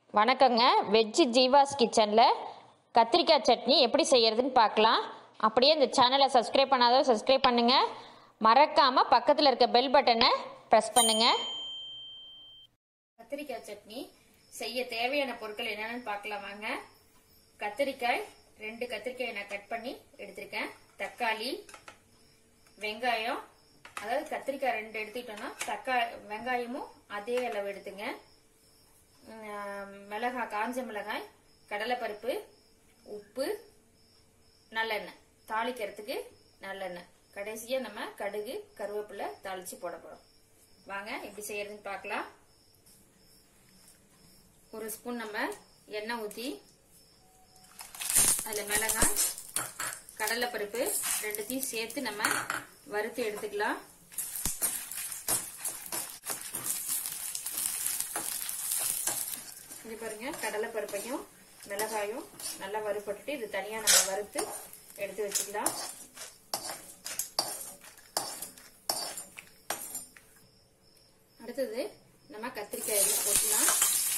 வணக்கங்க வெஜ்ஜு ஜீவாஸ் கிச்சனில் கத்திரிக்காய் சட்னி எப்படி செய்யறதுன்னு பார்க்கலாம் அப்படியே இந்த சேனலை சப்ஸ்கிரைப் பண்ணாதோ சப்ஸ்கிரைப் பண்ணுங்கள் மறக்காமல் பக்கத்தில் இருக்க பெல் பட்டனை ப்ரெஸ் பண்ணுங்கள் கத்திரிக்காய் சட்னி செய்ய தேவையான பொருட்கள் என்னென்னு பார்க்கலாம் வாங்க கத்திரிக்காய் ரெண்டு கத்திரிக்காயை நான் கட் பண்ணி எடுத்திருக்கேன் தக்காளி வெங்காயம் அதாவது கத்திரிக்காய் ரெண்டு எடுத்துக்கிட்டோம்னா தக்காளி வெங்காயமும் அதே அளவு எடுத்துங்க உம், மிளகாய் காஞ்ச மிளகாய் கடலைப்பருப்பு உப்பு நல்லெண்ணெய் தாளிக்கிறதுக்கு நல்லெண்ணெய் கடைசியா நம்ம கடுகு கருவேப்பிலை தாளிச்சு போட போறோம் வாங்க எப்படி செய்யறதுன்னு பார்க்கலாம் ஒரு ஸ்பூன் நம்ம எண்ணெய் ஊத்தி அதுல மிளகாய் கடலைப்பருப்பு ரெண்டுத்தையும் சேர்த்து நம்ம வறுத்து எடுத்துக்கலாம் இது பாருங்க கடலைப்பருப்பையும் மிளகாயும் நல்லா வறுபட்டுட்டு இது தனியா நம்ம வறுத்து எடுத்து வச்சுக்கலாம் அடுத்தது நம்ம கத்திரிக்காய் இதுல போட்டுக்கலாம்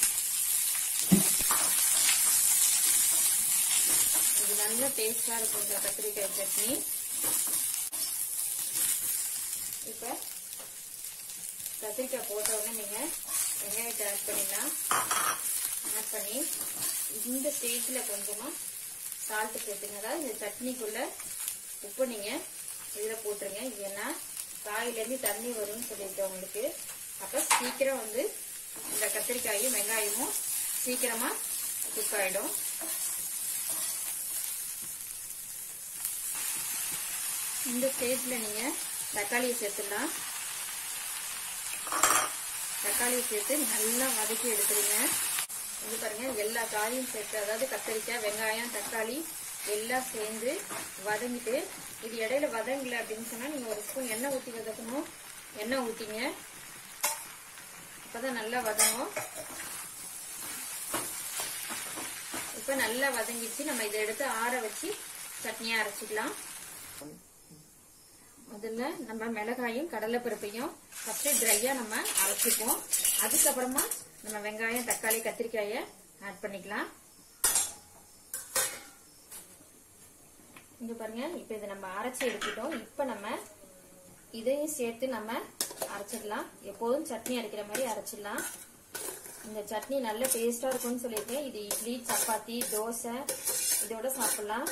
இது நல்ல டேஸ்டா இருக்கும் இந்த கத்திரிக்காய் சட்னி இப்ப கத்திரிக்காய் போட்ட உடனே நீங்க வெங்காயத்தை ஆட் பண்ணிக்கலாம் ஆட் பண்ணி இந்த ஸ்டேஜ்ல கொஞ்சமா சால்ட் சேர்த்துங்க அதாவது இந்த சட்னிக்குள்ள உப்பு நீங்க இதுல போட்டுருங்க ஏன்னா காயிலேருந்து தண்ணி வரும்னு சொல்லியிருக்கேன் உங்களுக்கு அப்ப சீக்கிரம் வந்து இந்த கத்திரிக்காயும் வெங்காயமும் சீக்கிரமா குக் ஆயிடும் இந்த ஸ்டேஜ்ல நீங்க தக்காளியை சேர்த்துடலாம் தக்காளியை சேர்த்து நல்லா வதக்கி எடுத்துருங்க இது பாருங்க எல்லா காயும் சேர்த்து அதாவது கத்தரிக்காய் வெங்காயம் தக்காளி எல்லாம் சேர்ந்து வதங்கிட்டு இது இடையில வதங்கல அப்படின்னு சொன்னா நீங்க ஒரு ஸ்பூன் எண்ணெய் ஊத்தி வதக்கணும் எண்ணெய் ஊத்திங்க அப்பதான் நல்லா வதங்கும் இப்ப நல்லா வதங்கிடுச்சு நம்ம இதை எடுத்து ஆற வச்சு சட்னியா அரைச்சிக்கலாம் முதல்ல நம்ம மிளகாயும் கடலைப்பருப்பையும் ஃபர்ஸ்ட் ட்ரையா நம்ம அரைச்சிப்போம் அதுக்கப்புறமா நம்ம வெங்காயம் தக்காளி கத்திரிக்காய ஆட் பண்ணிக்கலாம் இங்க பாருங்க இப்ப இதை நம்ம அரைச்சி எடுத்துட்டோம் இப்ப நம்ம இதையும் சேர்த்து நம்ம அரைச்சிடலாம் எப்போதும் சட்னி அரைக்கிற மாதிரி அரைச்சிடலாம் இந்த சட்னி நல்ல டேஸ்டா இருக்கும்னு சொல்லியிருக்கேன் இது இட்லி சப்பாத்தி தோசை இதோட சாப்பிடலாம்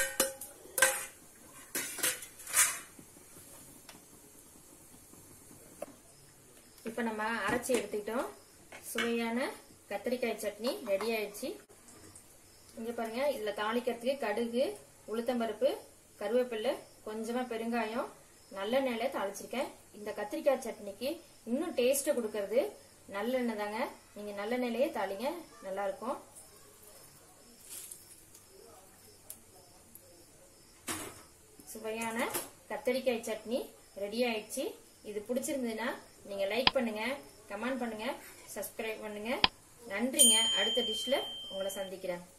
இப்ப நம்ம அரைச்சி எடுத்துக்கிட்டோம் சுவையான கத்திரிக்காய் சட்னி ரெடி ஆயிடுச்சு இங்க பாருங்க இதுல தாளிக்கிறதுக்கு கடுகு உளுத்தம்பருப்பு கருவேப்பிலை கொஞ்சமா பெருங்காயம் நல்லெண்ணெயில தாளிச்சிருக்கேன் இந்த கத்திரிக்காய் சட்னிக்கு இன்னும் டேஸ்ட் கொடுக்கறது நல்லெண்ணெய் தாங்க நீங்க நல்லெண்ணெயிலேயே தாளிங்க நல்லா இருக்கும் சுவையான கத்தரிக்காய் சட்னி ரெடி ஆயிடுச்சு இது பிடிச்சிருந்ததுன்னா நீங்க லைக் பண்ணுங்க கமெண்ட் பண்ணுங்க சப்ஸ்கிரைப் பண்ணுங்க நன்றிங்க அடுத்த டிஷ்ல உங்களை சந்திக்கிறேன்